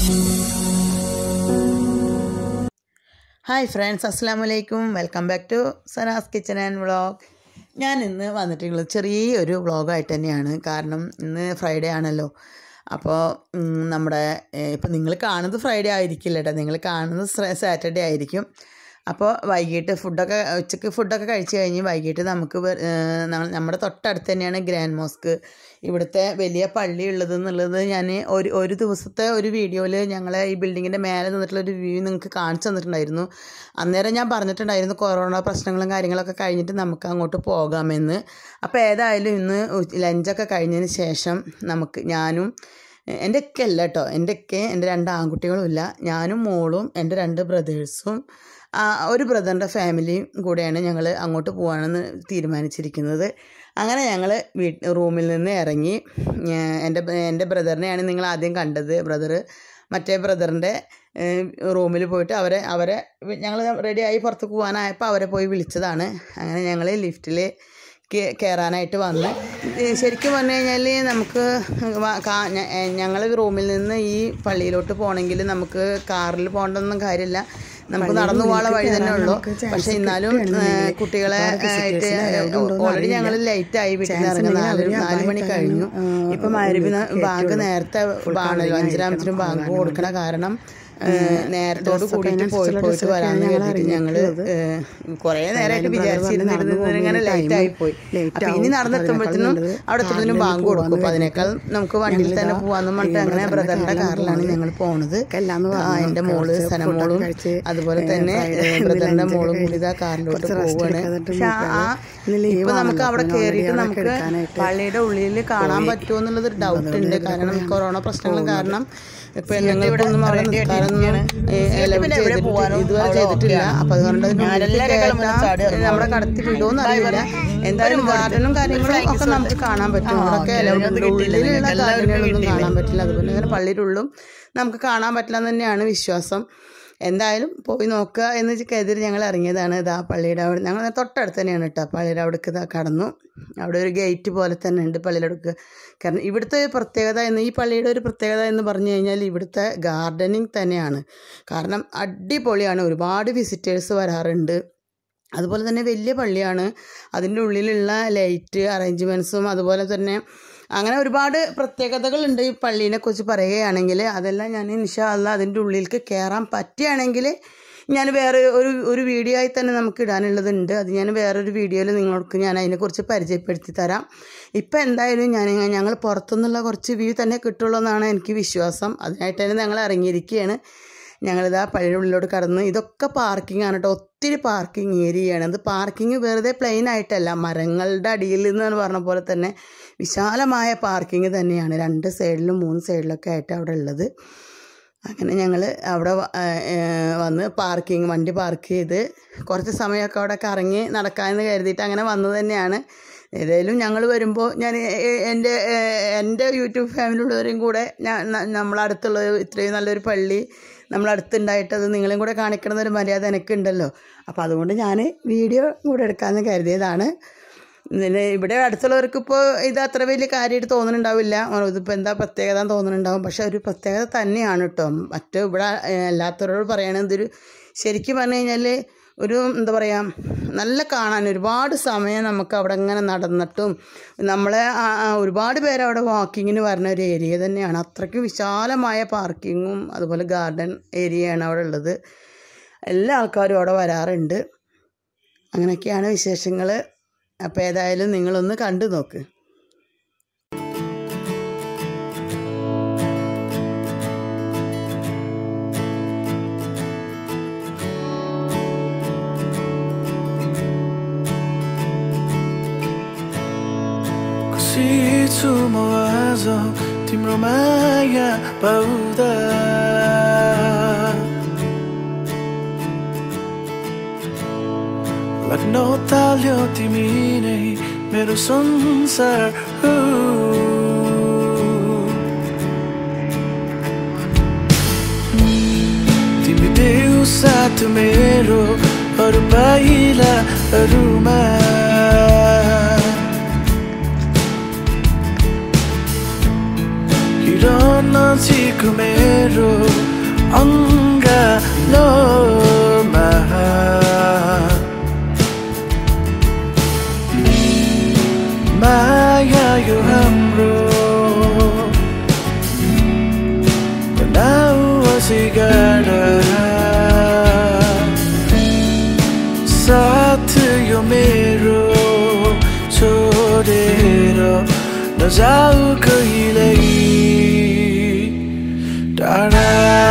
Hi friends അസ്സാം വലൈക്കും welcome back to Sana's kitchen and vlog ഞാൻ ഇന്ന് വന്നിട്ടുള്ളത് ചെറിയൊരു വ്ളോഗായിട്ട് തന്നെയാണ് കാരണം ഇന്ന് ഫ്രൈഡേ ആണല്ലോ അപ്പോൾ ഉം, നമ്മുടെ ഇപ്പം നിങ്ങൾ കാണുന്നത് ഫ്രൈഡേ ആയിരിക്കില്ല കേട്ടോ നിങ്ങൾ കാണുന്നത് സാറ്റർഡേ ആയിരിക്കും അപ്പോൾ വൈകിട്ട് ഫുഡൊക്കെ ഉച്ചയ്ക്ക് ഫുഡൊക്കെ കഴിച്ച് കഴിഞ്ഞ് വൈകിട്ട് നമുക്ക് വെ- ഏഹ് ന- നമ്മുടെ തൊട്ടടുത്ത് തന്നെയാണ് ഗ്രാൻഡ് മോസ്ക് ഇവിടുത്തെ വലിയ പള്ളി ഉള്ളത് എന്നുള്ളത് ഞാൻ ഒരു ഒരു ദിവസത്തെ ഒരു വീഡിയോയിൽ ഞങ്ങളെ ഈ ബിൽഡിങ്ങിൻ്റെ മേലെ നിന്നിട്ടുള്ള ഒരു വ്യൂ നിങ്ങൾക്ക് കാണിച്ചു തന്നിട്ടുണ്ടായിരുന്നു അന്നേരം ഞാൻ പറഞ്ഞിട്ടുണ്ടായിരുന്നു കൊറോണ പ്രശ്നങ്ങളും കാര്യങ്ങളൊക്കെ കഴിഞ്ഞിട്ട് നമുക്ക് അങ്ങോട്ട് പോകാമെന്ന് അപ്പോൾ ഏതായാലും ഇന്ന് ഉ- ലഞ്ചൊക്കെ കഴിഞ്ഞതിന് ശേഷം നമുക്ക് ഞാനും എൻ്റെ ഒക്കെ അല്ല കേട്ടോ എൻ്റെ ഒക്കെ എൻ്റെ രണ്ട് ആൺകുട്ടികളും ഇല്ല ഞാനും മോളും എൻ്റെ രണ്ട് ബ്രദേഴ്സും ആ, ഒരു ബ്രദറിൻ്റെ ഫാമിലിയും കൂടെയാണ് ഞങ്ങൾ അങ്ങോട്ട് പോകാനെന്ന് തീരുമാനിച്ചിരിക്കുന്നത് അങ്ങനെ ഞങ്ങൾ വീട്ട് റൂമിൽ നിന്ന് ഇറങ്ങി ഞാൻ- എൻ്റെ എൻ്റെ ബ്രദറിനെയാണ് നിങ്ങൾ ആദ്യം കണ്ടത് ബ്രദർ മറ്റേ ബ്രദറിൻ്റെ റൂമിൽ പോയിട്ട് അവരെ അവരെ ഞങ്ങൾ റെഡിയായി പുറത്ത് പോകാനായപ്പോൾ അവരെ പോയി വിളിച്ചതാണ് അങ്ങനെ ഞങ്ങൾ ലിഫ്റ്റിൽ കയറാനായിട്ട് വന്ന് ഏ, ശരിക്കും പറഞ്ഞു കഴിഞ്ഞാൽ നമുക്ക് ഞങ്ങൾ റൂമിൽ നിന്ന് ഈ പള്ളിയിലോട്ട് പോകണമെങ്കിൽ നമുക്ക് കാറിൽ പോകേണ്ടതൊന്നും കാര്യമില്ല നമുക്ക് നടന്നു പോകാനുള്ള വഴി തന്നെ ഉള്ളൂ പക്ഷെ എന്നാലും ഏ, കുട്ടികളെ ആയിട്ട് ഓൾറെഡി ഞങ്ങൾ ലേറ്റ് ആയി വീട്ടിൽ നിന്ന് ഇറങ്ങുന്ന നാല് നാല് മണി കഴിഞ്ഞു ഇപ്പൊ മരുവി ബാങ്ക് നേരത്തെ ആണല്ലോ അഞ്ചരാമത്തിനും ബാങ്ക് കൊടുക്കണ കാരണം ഏ, നേരത്തോട് കൂടിയിട്ട് പോയി പോയിട്ട് വരാന്ന് കരുതിയിട്ട് ഞങ്ങള് കുറെ നേരമായിട്ട് വിചാരിച്ചിരുന്നിരുന്നത് ഇങ്ങനെ ലേറ്റ് ആയി പോയി അപ്പൊ ഇനി നടന്നെത്തുമ്പോഴത്തേനും അവിടെ എത്തുമ്പോഴത്തേനും ബാങ്ക് കൊടുക്കും അപ്പൊ അതിനേക്കാൾ നമുക്ക് വണ്ടിയിൽ തന്നെ പോവാന്ന് പറഞ്ഞിട്ട് അങ്ങനെ ബ്രദറിന്റെ കാറിലാണ് ഞങ്ങൾ പോണത് ആ എന്റെ മോള് സനമോളും അതുപോലെ തന്നെ ബ്രദറിന്റെ മോളും കൂടി ഇതാ കാറിലോട്ട് പോവാണ് പക്ഷെ ആ ഇപ്പൊ നമുക്ക് അവിടെ കയറിയിട്ട് നമുക്ക് പള്ളിയുടെ ഉള്ളിൽ കാണാൻ പറ്റുമോ എന്നുള്ളത് ഒരു ഡൗട്ട് ഉണ്ട് കാരണം ഈ കൊറോണ പ്രശ്നങ്ങളും കാരണം ഇപ്പൊ ഞങ്ങൾക്കൊന്നും അവിടെ നിൽക്കാനൊന്നും ഇതുവരെ ചെയ്തിട്ടില്ല അപ്പൊ അതുകൊണ്ട് നമ്മുടെ കടത്തി വിടുമോന്ന് അറിയില്ല എന്തായാലും ഗാർഡനും കാര്യങ്ങളും ഒക്കെ നമുക്ക് കാണാൻ പറ്റും അവിടെയൊക്കെ ഉള്ളിലുള്ള ഗാർഡനുകളൊന്നും കാണാൻ പറ്റില്ല അതുപോലെ തന്നെ പള്ളിയുടെ ഉള്ളും നമുക്ക് കാണാൻ പറ്റില്ല എന്ന് തന്നെയാണ് വിശ്വാസം എന്തായാലും പോയി നോക്കുക എന്ന് കരുതി ഞങ്ങൾ ഇറങ്ങിയതാണ് ഇതാ പള്ളിയുടെ അവിടെ ഞങ്ങൾ തൊട്ടടുത്ത് തന്നെയാണ് കേട്ടോ പള്ളിയുടെ അവിടേക്ക് ഇതാ കടന്നു അവിടെ ഒരു ഗേറ്റ് പോലെ തന്നെ ഉണ്ട് പള്ളിയുടെ അടുക്ക് കാരണം ഇവിടുത്തെ ഒരു പ്രത്യേകത എന്ന് ഈ പള്ളിയുടെ ഒരു പ്രത്യേകത എന്ന് പറഞ്ഞു കഴിഞ്ഞാൽ ഇവിടുത്തെ ഗാർഡനിങ് തന്നെയാണ് കാരണം അടിപൊളിയാണ് ഒരുപാട് വിസിറ്റേഴ്സ് വരാറുണ്ട് അതുപോലെ തന്നെ വലിയ പള്ളിയാണ് അതിൻ്റെ ഉള്ളിലുള്ള ലൈറ്റ് അറേഞ്ച്മെൻറ്റ്സും അതുപോലെ തന്നെ അങ്ങനെ ഒരുപാട് പ്രത്യേകതകളുണ്ട് ഈ പള്ളീനെ കുറിച്ച് പറയുകയാണെങ്കിൽ അതെല്ലാം ഞാൻ ഇൻഷാ അല്ല അതിൻ്റെ ഉള്ളിലേക്ക് കയറാൻ പറ്റുകയാണെങ്കിൽ ഞാൻ വേറെ ഒരു ഒരു വീഡിയോ ആയി തന്നെ നമുക്ക് ഇടാനുള്ളതുണ്ട് അത് ഞാൻ വേറൊരു വീഡിയോയിൽ നിങ്ങൾക്ക് ഞാൻ അതിനെക്കുറിച്ച് പരിചയപ്പെടുത്തി തരാം ഇപ്പം എന്തായാലും ഞാൻ ഞങ്ങൾ പുറത്തുനിന്നുള്ള കുറച്ച് വ്യൂ തന്നെ കിട്ടുള്ളൂ എന്നാണ് എനിക്ക് വിശ്വാസം അതിനായിട്ട് തന്നെ ഞങ്ങൾ ഇറങ്ങിയിരിക്കുകയാണ് ഞങ്ങളിതാ പള്ളിയുടെ ഉള്ളിലോട്ട് കടന്ന് ഇതൊക്കെ പാർക്കിംഗ് ആണ് കേട്ടോ ഒത്തിരി പാർക്കിംഗ് ഏരിയയാണ് അത് പാർക്കിംഗ് വെറുതെ പ്ലെയിൻ ആയിട്ടല്ല മരങ്ങളുടെ അടിയിൽ നിന്ന് പറഞ്ഞ പോലെ തന്നെ വിശാലമായ പാർക്കിംഗ് തന്നെയാണ് രണ്ട് സൈഡിലും മൂന്ന് സൈഡിലൊക്കെ ആയിട്ട് അവിടെ ഉള്ളത് അങ്ങനെ ഞങ്ങൾ അവിടെ വ- ആ, ഏ, വന്ന് പാർക്കിംഗ് വണ്ടി പാർക്ക് ചെയ്ത് കുറച്ച് സമയമൊക്കെ അവിടെ കറങ്ങി നടക്കാമെന്ന് കരുതിയിട്ട് അങ്ങനെ വന്നത് തന്നെയാണ് ഏതായാലും ഞങ്ങൾ വരുമ്പോൾ ഞാൻ എ- എ- എൻ്റെ ഏ, എൻ്റെ യൂട്യൂബ് ഫാമിലിയുള്ളവരെയും കൂടെ ഞാൻ ന- നമ്മളടുത്തുള്ള ഇത്രയും നല്ലൊരു പള്ളി നമ്മളടുത്തുണ്ടായിട്ട് അത് നിങ്ങളെയും കൂടെ കാണിക്കണം എന്നൊരു മര്യാദ എനിക്കുണ്ടല്ലോ അപ്പോൾ അതുകൊണ്ട് ഞാൻ വീഡിയോ കൂടെ എടുക്കാമെന്ന് കരുതിയതാണ് പിന്നെ ഇവിടെ അടുത്തുള്ളവർക്ക് ഇപ്പോൾ ഇത് അത്ര വലിയ കാര്യമായിട്ട് തോന്നുന്നുണ്ടാവില്ല ഓ, ഇതിപ്പോൾ എന്താ പ്രത്യേകത എന്ന് തോന്നുന്നുണ്ടാവും പക്ഷെ ഒരു പ്രത്യേകത തന്നെയാണ് കേട്ടോ മറ്റു ഇവിടെ ഏഹ്, അല്ലാത്തവരോട് പറയുകയാണെങ്കിൽ ഇതൊരു ശരിക്കും പറഞ്ഞു കഴിഞ്ഞാൽ ഒരു എന്താ പറയുക നല്ല കാണാൻ ഒരുപാട് സമയം നമുക്ക് അവിടെ ഇങ്ങനെ നടന്നിട്ടും നമ്മളെ ആ- ആ ഒരുപാട് പേര് അവിടെ വാക്കിങ്ങിന് വരുന്ന ഒരു ഏരിയ തന്നെയാണ് അത്രയ്ക്ക് വിശാലമായ പാർക്കിങ്ങും അതുപോലെ ഗാർഡൻ ഏരിയയാണ് അവിടെ ഉള്ളത് എല്ലാ ആൾക്കാരും അവിടെ വരാറുണ്ട് അങ്ങനെയൊക്കെയാണ് വിശേഷങ്ങൾ അപ്പോൾ ഏതായാലും നിങ്ങളൊന്ന് കണ്ടു നോക്ക് खुसी छु म आज तिम्रो माया पाउँदा लाग्न थाल्यो तिमी नै मेरो संसार हो तिमी देऊ साथ मेरो अरू पाइलाहरूमा हिरो नजिक मेरो Angaloma Maya yo hamro Now sigara साथ यो मेरो छोडेर नजाऊ कहिल्यै टाढा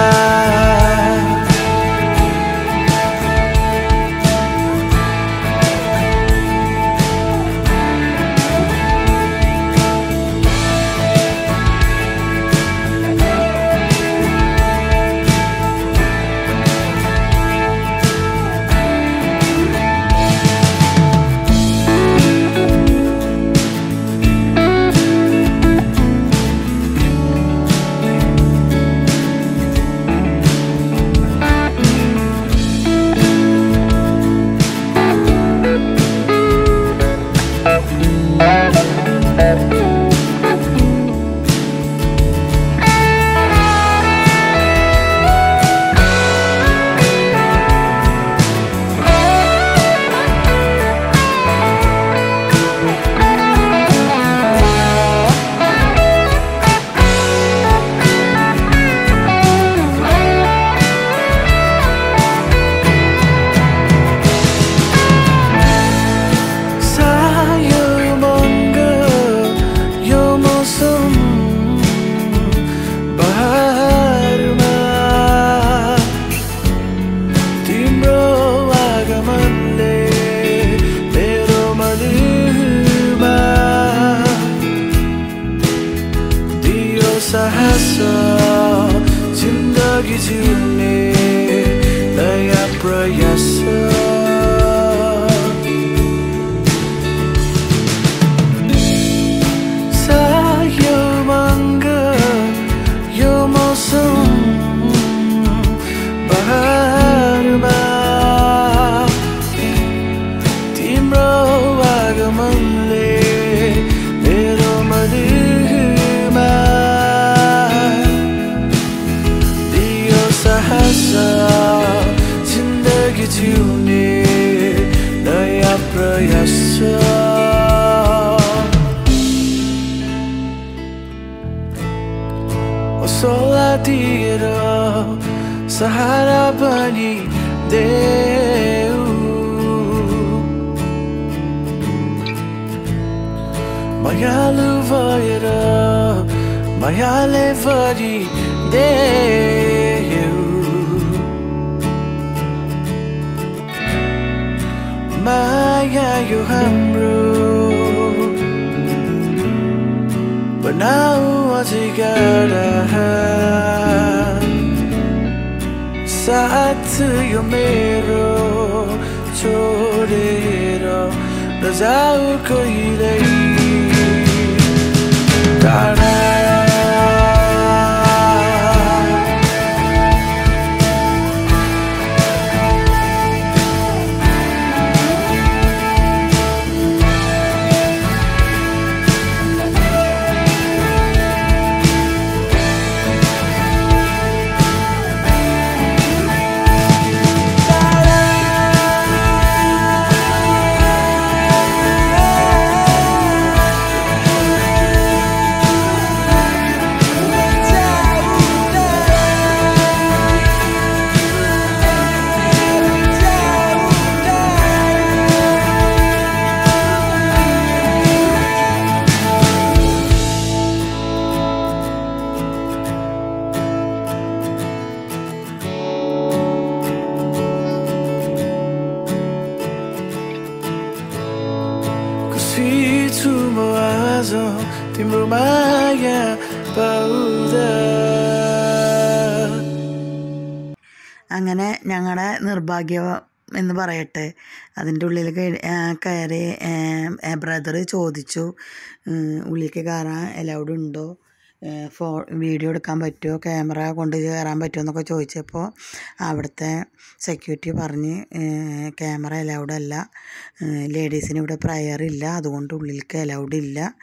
सायो मङ्गो यो मौसम बहारमा तिम्रो आगमनले मेरो मनमा दियो साहस जिन्दगी जिउने नयाँ प्रयास सायो मङ्ग यो मौसम बहारमा तिम्रो आगमनले मेरो मनमा दियो साहस जिन्दगी जिउने नयाँ प्रयास सोलातिर सहारा पनि देऊ मायालु भएर मायाले भरि देऊ माया यो हाम्रो बनाऊ अझै गाडा साथ यो मेरो छोडेर नजाऊ कहिल्यै टाढा खुसी छु म आज तिम्रो माया പാവുതാ അങ്ങനെ ഞങ്ങളുടെ നിർഭാഗ്യം എന്ന് പറയട്ടെ അതിൻ്റെ ഉള്ളിൽ കയറി- ആ, കയറി ബ്രദർ ചോദിച്ചു ഉം, ഉള്ളിലേക്ക് കയറാൻ അലൗഡ് ഉണ്ടോ ഏ, ഫോ വീഡിയോ എടുക്കാൻ പറ്റുമോ ക്യാമറ കൊണ്ട് കയറാൻ പറ്റുമോ എന്നൊക്കെ ചോദിച്ചപ്പോൾ അവിടുത്തെ സെക്യൂരിറ്റി പറഞ്ഞ് ക്യാമറ അലൗഡ് അല്ല ലേഡീസിന് ഇവിടെ പ്രയർ ഇല്ല അതുകൊണ്ട് ഉള്ളിലേക്ക് അലൗഡ് ഇല്ല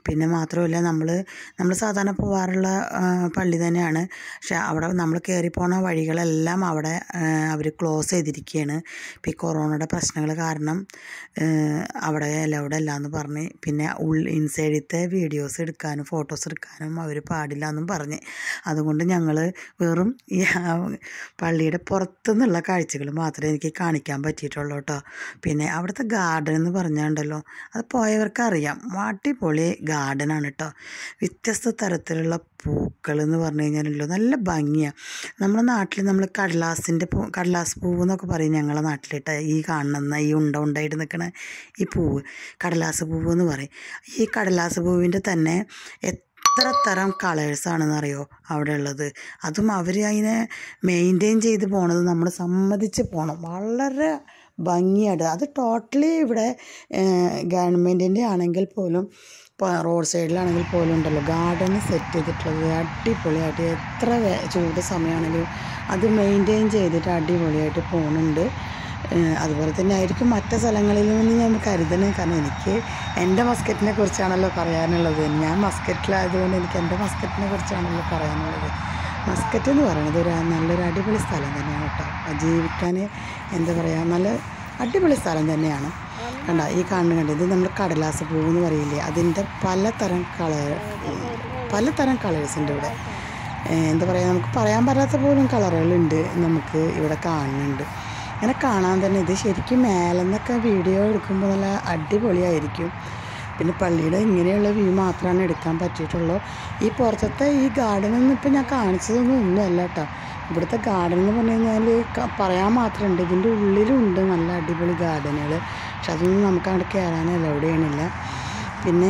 പിന്നെ മാത്രമല്ല നമ്മൾ നമ്മൾ സാധാരണ പോകാറുള്ള ആ, പള്ളി തന്നെയാണ് പക്ഷെ അവിടെ നമ്മൾ കയറി പോണ വഴികളെല്ലാം അവിടെ അവർ ക്ലോസ് ചെയ്തിരിക്കുകയാണ് ഇപ്പം ഈ കൊറോണയുടെ പ്രശ്നങ്ങൾ കാരണം ആ, അവിടെ അലൗഡ് അല്ല എന്ന് പറഞ്ഞ് പിന്നെ ഉൾ ഇൻസൈഡിലത്തെ വീഡിയോസ് എടുക്കാനും ഫോട്ടോസ് എടുക്കാനും അവർ പാടില്ല എന്നും പറഞ്ഞ് അതുകൊണ്ട് ഞങ്ങൾ വെറും ഈ ആ പള്ളിയുടെ പുറത്തുനിന്നുള്ള കാഴ്ചകൾ മാത്രമേ എനിക്ക് കാണിക്കാൻ പറ്റിയിട്ടുള്ളൂ കേട്ടോ പിന്നെ അവിടുത്തെ ഗാർഡൻ എന്ന് പറഞ്ഞാണ്ടല്ലോ അത് പോയവർക്ക് അറിയാം അടിപൊളി ഗാർഡനാണ് കേട്ടോ വ്യത്യസ്ത തരത്തിലുള്ള പൂക്കൾ എന്ന് പറഞ്ഞു കഴിഞ്ഞാലല്ലോ നല്ല ഭംഗിയാണ് നമ്മുടെ നാട്ടിൽ നമ്മൾ കടലാസിൻ്റെ പൂ കടലാസ് പൂവ് എന്നൊക്കെ പറയും ഞങ്ങളെ നാട്ടിലിട്ട് ഈ കാണുന്ന ഈ ഉണ്ട ഉണ്ടായിട്ട് നിൽക്കണ ഈ പൂവ് കടലാസ് പൂവ് എന്ന് പറയും ഈ കടലാസ് പൂവിൻ്റെ തന്നെ എത്ര തരം കളേഴ്സാണെന്നറിയോ അവിടെ ഉള്ളത് അതും അവർ അതിനെ മെയിൻറ്റെയിൻ ചെയ്ത് പോണത് നമ്മൾ സമ്മതിച്ച് പോകണം വളരെ ഭംഗിയായിട്ട് അത് ടോട്ടലി ഇവിടെ ഗവൺമെൻറ്റിൻ്റെ ആണെങ്കിൽ പോലും ഇപ്പോൾ റോഡ് സൈഡിലാണെങ്കിൽ പോലും ഉണ്ടല്ലോ ഗാർഡൻ സെറ്റ് ചെയ്തിട്ടുള്ളത് അടിപൊളിയായിട്ട് എത്ര വേ- ചൂട് സമയമാണെങ്കിലും അത് മെയിൻറ്റെയിൻ ചെയ്തിട്ട് അടിപൊളിയായിട്ട് പോകുന്നുണ്ട് ഏഹ് അതുപോലെ തന്നെ ആയിരിക്കും മറ്റ് സ്ഥലങ്ങളിൽ നിന്ന് ഞാൻ കരുതണേ കാരണം എനിക്ക് എൻ്റെ മസ്കറ്റിനെ കുറിച്ചാണല്ലോ പറയാനുള്ളത് ഞാൻ മസ്കറ്റിലായതുകൊണ്ട് എനിക്ക് എൻ്റെ മസ്കറ്റിനെ കുറിച്ചാണല്ലോ പറയാനുള്ളത് മസ്കറ്റ് എന്ന് പറയുന്നത് ഒരു നല്ലൊരു അടിപൊളി സ്ഥലം തന്നെയാണ് കേട്ടോ ജീവിക്കാൻ എന്താ പറയുക നല്ല അടിപൊളി സ്ഥലം തന്നെയാണ് കണ്ട ഈ കാണുന്ന കണ്ട ഇത് നമ്മൾ കടലാസ് പൂവ് എന്ന് പറയില്ലേ അതിൻ്റെ പലതരം കളർ പലതരം കളേഴ്സ് ഉണ്ട് ഇവിടെ ഏഹ് എന്താ പറയുക നമുക്ക് പറയാൻ പറ്റാത്ത പോലും കളറുകളുണ്ട് നമുക്ക് ഇവിടെ കാണുന്നുണ്ട് അങ്ങനെ കാണാൻ തന്നെ ഇത് ശരിക്കും മേലെന്നൊക്കെ വീഡിയോ എടുക്കുമ്പോൾ നല്ല അടിപൊളിയായിരിക്കും പിന്നെ പള്ളിയുടെ ഇങ്ങനെയുള്ള വ്യൂ മാത്രമാണ് എടുക്കാൻ പറ്റിയിട്ടുള്ളൂ ഈ പുറത്തത്തെ ഈ ഗാർഡനൊന്നും ഇപ്പം ഞാൻ കാണിച്ചതൊന്നും ഒന്നുമല്ല കേട്ടോ ഇവിടുത്തെ ഗാർഡൻ എന്ന് പറഞ്ഞു കഴിഞ്ഞാൽ ക- പറയാൻ മാത്രമുണ്ട് ഇതിൻ്റെ ഉള്ളിലുണ്ട് നല്ല അടിപൊളി ഗാർഡനുകൾ പക്ഷെ അതൊന്നും നമുക്ക് അവിടെ കയറാൻ അലൗഡ് ചെയ്യണില്ല പിന്നെ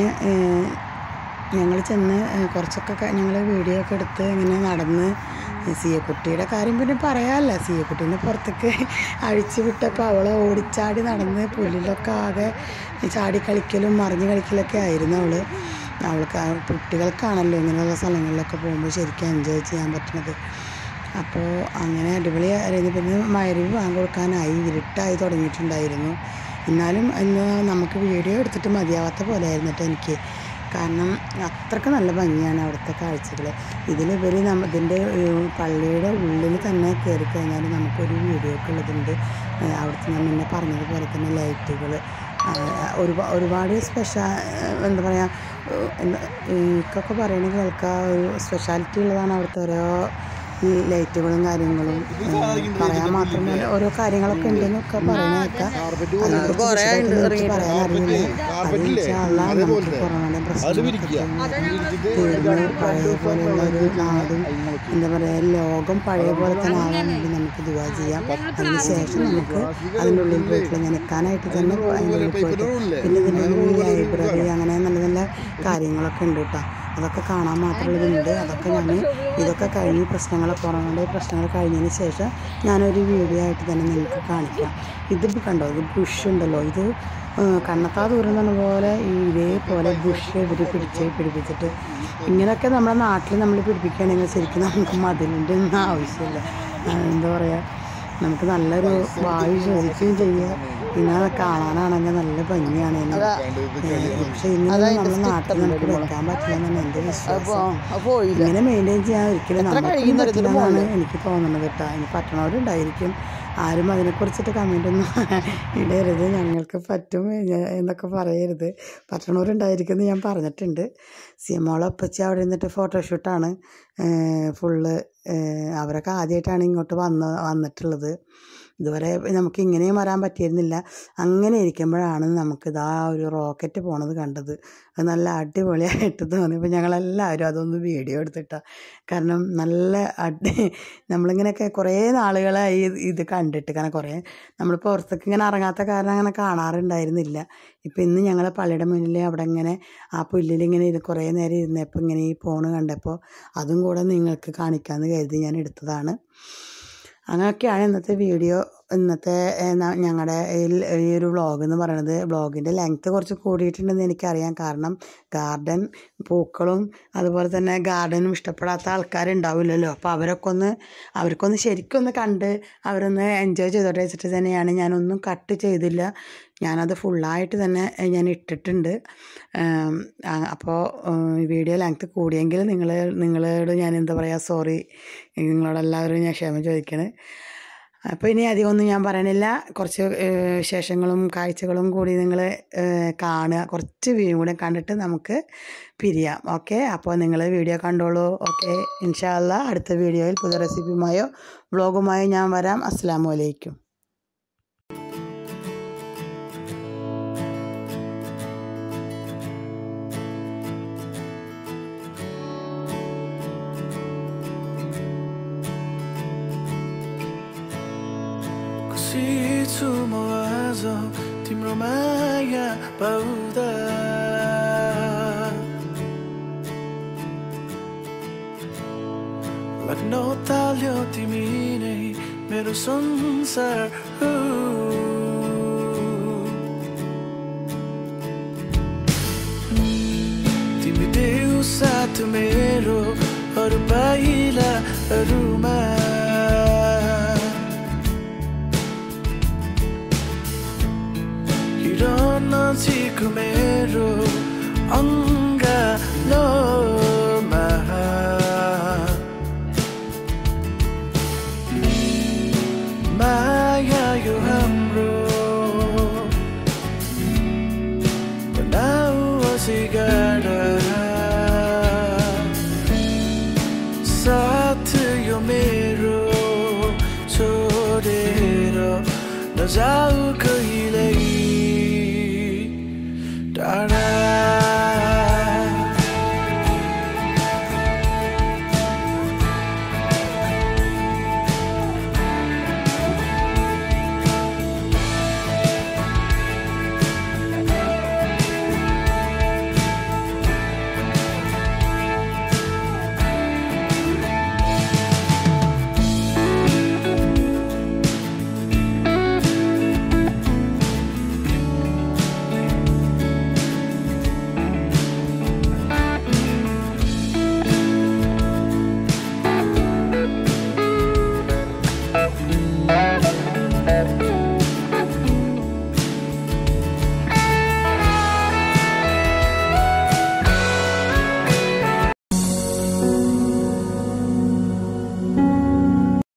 ഞങ്ങൾ ചെന്ന് ഏഹ്, കുറച്ചൊക്കെ ഞങ്ങൾ വീഡിയോ ഒക്കെ എടുത്ത് ഇങ്ങനെ നടന്ന് സിയക്കുട്ടിയുടെ കാര്യം പിന്നെ പറയാമല്ല സിയക്കുട്ടീനെ പുറത്തേക്ക് അഴിച്ചു വിട്ടപ്പോൾ അവളെ ഓടിച്ചാടി നടന്ന് പുല്ലിലൊക്കെ ആകെ ചാടി കളിക്കലും മറിഞ്ഞ് കളിക്കലൊക്കെ ആയിരുന്നു അവൾ അവൾക്ക് ആ കുട്ടികൾക്കാണല്ലോ ഇങ്ങനെയുള്ള സ്ഥലങ്ങളിലൊക്കെ പോകുമ്പോൾ ശരിക്കും എൻജോയ് ചെയ്യാൻ പറ്റുന്നത് അപ്പോൾ അങ്ങനെ അടിപൊളിയായിരുന്നു പിന്നെ മരുവ് വാങ്ങി കൊടുക്കാനായി ഇരുട്ടായി തുടങ്ങിയിട്ടുണ്ടായിരുന്നു എന്നാലും ഇന്ന് നമുക്ക് വീഡിയോ എടുത്തിട്ട് മതിയാവാത്ത പോലെ ആയിരുന്നു കേട്ടോ എനിക്ക് കാരണം അത്രയ്ക്ക് നല്ല ഭംഗിയാണ് അവിടുത്തെ കാഴ്ചകൾ ഇതിലുപരി നമ്മ ഇതിൻ്റെ ഏഹ്, പള്ളിയുടെ ഉള്ളിൽ തന്നെ കയറി കഴിഞ്ഞാൽ നമുക്കൊരു വീഡിയോ ഒക്കെ ഉള്ളതുണ്ട് ഏഹ്, അവിടുത്തെ ഞാൻ മുന്നേ പറഞ്ഞതുപോലെ തന്നെ ലൈറ്റുകൾ ഒരുപാട് ഒരുപാട് സ്പെഷ്യാ എന്താ പറയുക ഏഹ്, എന്താ എനിക്കൊക്കെ പറയണത് കേൾക്കാം ഒരു സ്പെഷ്യാലിറ്റി ഉള്ളതാണ് അവിടുത്തെ ഓരോ ഈ ലൈറ്റുകളും കാര്യങ്ങളും ഏഹ്, പറയാൻ മാത്രമല്ല ഓരോ കാര്യങ്ങളൊക്കെ ഉണ്ടെന്നൊക്കെ പറയണേക്കാം അതിനെക്കുറിച്ച് വിശദമായിട്ട് എനിക്ക് പറയാൻ അറിയില്ല അത് ഇൻഷാല്ലാ നമുക്ക് കൊറോണയുടെ പ്രശ്നങ്ങളൊക്കെ തീർന്ന് പഴയ പോലെയുള്ള ഒരു നാടും എന്താ പറയുക ലോകം പഴയ പോലെ തന്നെ ആവാൻ വേണ്ടി നമുക്ക് ദുവാ ചെയ്യാം അതിന് ശേഷം നമുക്ക് അതിൻ്റെ ഉള്ളിൽ പോയിട്ട് ഞാൻ നിൽക്കാനായിട്ട് തന്നെ അതിൻ്റെ ഉള്ളിൽ പോയിട്ട് പിന്നെ ഇതിൻ്റെ ഉള്ളിൽ ലൈബ്രറി അങ്ങനെ നല്ല നല്ല കാര്യങ്ങളൊക്കെ ഉണ്ട് കേട്ടോ അതൊക്കെ കാണാൻ മാത്രമുള്ളതുണ്ട് അതൊക്കെ ഞാൻ ഇതൊക്കെ കഴിഞ്ഞ് പ്രശ്നങ്ങൾ കൊറോണയുടെ പ്രശ്നങ്ങൾ കഴിഞ്ഞതിന് ശേഷം ഞാനൊരു വീഡിയോ ആയിട്ട് തന്നെ നിങ്ങൾക്ക് കാണിക്കാം ഇതിപ്പോൾ കണ്ടോ ഇത് ബുഷ് ഉണ്ടല്ലോ ഇത് ഏഹ്, കണ്ണത്താ ദൂരം എന്ന് പറഞ്ഞ പോലെ ഈ ഇതേപോലെ ബുഷ് ഇവർ പിടിച്ച് പിടിപ്പിച്ചിട്ട് ഇങ്ങനെയൊക്കെ നമ്മുടെ നാട്ടിൽ നമ്മൾ പിടിപ്പിക്കുകയാണെങ്കിൽ ശരിക്കും നമുക്ക് മതിലിൻ്റെ ഒന്നും ആവശ്യമില്ല ആ, എന്താ പറയുക നമുക്ക് നല്ലൊരു വായു ശ്വസിക്കുകയും ചെയ്യുക പിന്നെ അത് കാണാനാണെങ്കിൽ നല്ല ഭംഗിയാണ് ഇതിന്. ഏഹ്, പക്ഷെ ഇങ്ങനെ നമ്മുടെ നാട്ടിൽ നമുക്ക് വെക്കാൻ പറ്റില്ല എന്നാണ് എൻ്റെ വിശ്വാസം ഇങ്ങനെ മെയിൻറ്റെയിൻ ചെയ്യാൻ ഒരിക്കലും നമുക്ക് പറ്റില്ല എന്നാണ് എനിക്ക് തോന്നുന്നത് കേട്ടോ ഇനി പറ്റണവരുണ്ടായിരിക്കും ആരും അതിനെക്കുറിച്ചിട്ട് കമൻ്റ് ഒന്നും ഇടരുത് ഞങ്ങൾക്ക് പറ്റും എ- എന്നൊക്കെ പറയരുത് പറ്റണവരുണ്ടായിരിക്കും എന്ന് ഞാൻ പറഞ്ഞിട്ടുണ്ട് സിയമോളെ ഒപ്പച്ചി അവിടെ ഇരുന്നിട്ട് ഫോട്ടോഷൂട്ടാണ് ഫുള്ള് അവരൊക്കെ ആദ്യമായിട്ടാണ് ഇങ്ങോട്ട് വന്ന് വന്നിട്ടുള്ളത് ഇതുവരെ നമുക്ക് ഇങ്ങനെയും വരാൻ പറ്റിയിരുന്നില്ല അങ്ങനെ ഇരിക്കുമ്പോഴാണ് നമുക്ക് ഇതാ ഒരു റോക്കറ്റ് പോണത് കണ്ടത് അത് നല്ല അടിപൊളിയായിട്ട് തോന്നി അപ്പോൾ ഞങ്ങളെല്ലാവരും അതൊന്ന് വീഡിയോ എടുത്തിട്ടാ കാരണം നല്ല അടി നമ്മളിങ്ങനെയൊക്കെ കുറേ നാളുകളായി ഇത് ഇത് കണ്ടിട്ട് കാരണം കുറേ നമ്മൾ പുറത്തേക്ക് ഇങ്ങനെ ഇറങ്ങാത്ത കാരണം അങ്ങനെ കാണാറുണ്ടായിരുന്നില്ല ഇപ്പം ഇന്ന് ഞങ്ങൾ പള്ളിയുടെ മുന്നിൽ അവിടെ ഇങ്ങനെ ആ പുല്ലിൽ ഇങ്ങനെ ഇത് കുറേ നേരം ഇരുന്നപ്പോൾ ഇങ്ങനെ ഈ ഫോണ് കണ്ടപ്പോൾ അതും കൂടെ നിങ്ങൾക്ക് കാണിക്കാമെന്ന് കരുതി ഞാൻ എടുത്തതാണ് അങ്ങനെയൊക്കെയാണ് ഇന്നത്തെ വീഡിയോ ഇന്നത്തെ ഞങ്ങളുടെ ഈ ഒരു വ്ളോഗ് എന്ന് പറയുന്നത് വ്ളോഗിൻ്റെ ലെങ്ത്ത് കുറച്ച് കൂടിയിട്ടുണ്ടെന്ന് എനിക്കറിയാം കാരണം ഗാർഡൻ പൂക്കളും അതുപോലെ തന്നെ ഗാർഡനും ഇഷ്ടപ്പെടാത്ത ആൾക്കാരുണ്ടാവില്ലല്ലോ അപ്പോൾ അവരൊക്കെ ഒന്ന് അവർക്കൊന്ന് ശരിക്കും ഒന്ന് കണ്ട് അവരൊന്ന് എൻജോയ് ചെയ്തോട്ടെ വെച്ചിട്ട് തന്നെയാണ് ഞാനൊന്നും കട്ട് ചെയ്തില്ല ഞാനത് ഫുള്ളായിട്ട് തന്നെ ഞാൻ ഇട്ടിട്ടുണ്ട് അപ്പോൾ വീഡിയോ ലെങ്ത്ത് കൂടിയെങ്കിൽ നിങ്ങൾ നിങ്ങളോട് ഞാൻ എന്താ പറയുക സോറി നിങ്ങളോടെല്ലാവരും ഞാൻ ക്ഷമ ചോദിക്കണേ അപ്പോൾ ഇനി അധികമൊന്നും ഞാൻ പറയണില്ല കുറച്ച് വിശേഷങ്ങളും കാഴ്ചകളും കൂടി നിങ്ങൾ കാണുക കുറച്ച് വ്യൂ കൂടെ കണ്ടിട്ട് നമുക്ക് പിരിയാം ഓക്കെ അപ്പോൾ നിങ്ങൾ വീഡിയോ കണ്ടോളൂ ഓക്കെ ഇൻഷാല്ല അടുത്ത വീഡിയോയിൽ പുതിയ റെസിപ്പിയുമായോ വ്ളോഗുമായോ ഞാൻ വരാം അസ്സാം വലൈക്കും कसैछु म आज तिम्रो माया पाउँदा लाग्न ताल्यो तिमी नै मेरो संसार हो तिमी देऊ साथ मेरो अरू पाइलाहरूमा हिरन नजिक मेरो अङ्गालोमा माया यो हाम्रो बनाऊ अझै गाडा साथ यो मेरो छोडेर नजाऊ कहिले